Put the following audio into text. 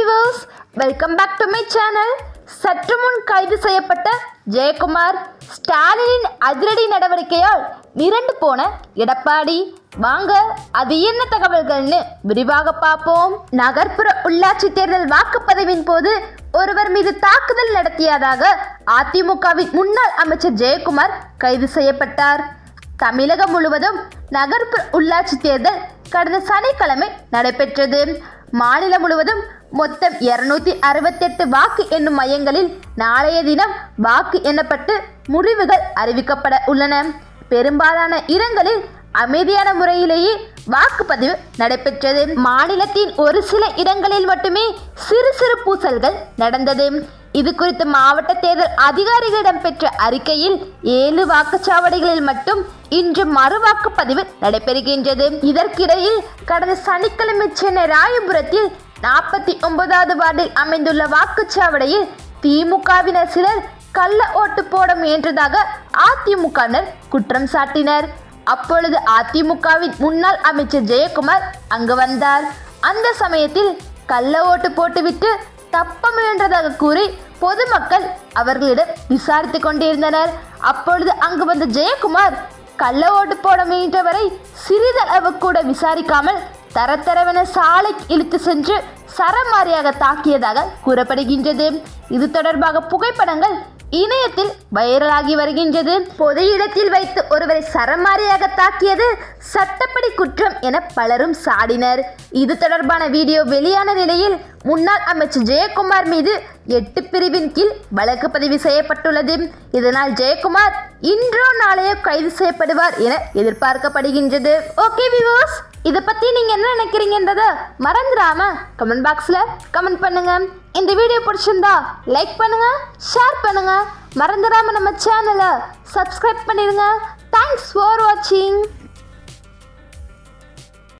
viewers welcome back to my channel சற்று முன் கைது செய்யப்பட்ட ஜெயக்குமார் ஸ்டாலினின் அதிரடி நடவடிக்கையால் மிரண்டு போன எடப்பாடி வாங்க அது என்ன தகவல்கள்னு விரிவாக பார்ப்போம் நகர்ப்புற உள்ளாட்சி தேர்தல் வாக்குப்பதிவின் போது ஒருவர் மீது தாக்குதல் நடத்தியதாக அதிமுகவின் முன்னாள் அமைச்சர் ஜெயக்குமார் கைது செய்யப்பட்டார் தமிழகம் முழுவதும் நகர்ப்புற உள்ளாட்சி தேர்தல் கடந்த சனிக்கிழமை நடைபெற்றது மாநிலம் முழுவதும் மொத்தம் இருநூத்தி அறுபத்தெட்டு வாக்கு எண்ணும் மையங்களில் நாளைய தினம் வாக்கு எண்ணப்பட்டு முடிவுகள் அறிவிக்கப்பட உள்ளன பெரும்பாலான இடங்களில் அமைதியான முறையிலேயே வாக்குப்பதிவு நடைபெற்றது மாநிலத்தின் ஒரு சில இடங்களில் மட்டுமே சிறு சிறு பூசல்கள் நடந்தது இது குறித்து மாவட்ட தேர்தல் அதிகாரிகளிடம் பெற்ற அறிக்கையில் ஏழு வாக்குச்சாவடிகளில் மட்டும் இன்று மறு வாக்குப்பதிவு நடைபெறுகின்றது இதற்கிடையில் கடந்த சனிக்கிழமை சென்னை ராயபுரத்தில் நாற்பத்தி ஒன்பதாவது வார்டில் அமைந்துள்ள வாக்குச்சாவடியில் திமுகவினர் சிலர் கள்ள ஓட்டு போட முயன்றதாக அதிமுகவினர் குற்றம் சாட்டினர் அப்பொழுது அதிமுகவின் முன்னாள் அமைச்சர் ஜெயக்குமார் அங்கு வந்தார் அந்த சமயத்தில் கள்ள ஓட்டு போட்டுவிட்டு தப்ப முயன்றதாக கூறி பொதுமக்கள் அவர்களிடம் விசாரித்துக் கொண்டிருந்தனர் அப்பொழுது அங்கு வந்த ஜெயக்குமார் கள்ள ஓட்டு போட முயன்றவரை சிறிதளவு கூட விசாரிக்காமல் தரத்தரவென சாலை இழுத்து சென்று சரமாரியாக தாக்கியதாக கூறப்படுகின்றது இது தொடர்பாக புகைப்படங்கள் இணையத்தில் வைரலாகி வருகின்றது பொது இடத்தில் வைத்து ஒருவரை சரமாரியாக தாக்கியது சட்டப்படி குற்றம் என பலரும் சாடினர் இது தொடர்பான வீடியோ வெளியான நிலையில் முன்னாள் அமைச்சர் ஜெயக்குமார் மீது எட்டு பிரிவின் கீழ் வழக்கு பதிவு செய்யப்பட்டுள்ளது இதனால் ஜெயக்குமார் இன்றோ நாளையோ கைது செய்யப்படுவார் என எதிர்பார்க்கப்படுகின்றது ஓகே விவோஸ் இதை பத்தி நீங்க என்ன நினைக்கிறீங்கன்றத மறந்துடாம கமெண்ட் பாக்ஸ்ல கமெண்ட் பண்ணுங்க இந்த வீடியோ பிடிச்சிருந்தா லைக் பண்ணுங்க ஷேர் பண்ணுங்க மறந்துடாம நம்ம சேனலை சப்ஸ்கிரைப் பண்ணிடுங்க தேங்க்ஸ் ஃபார் வாட்சிங்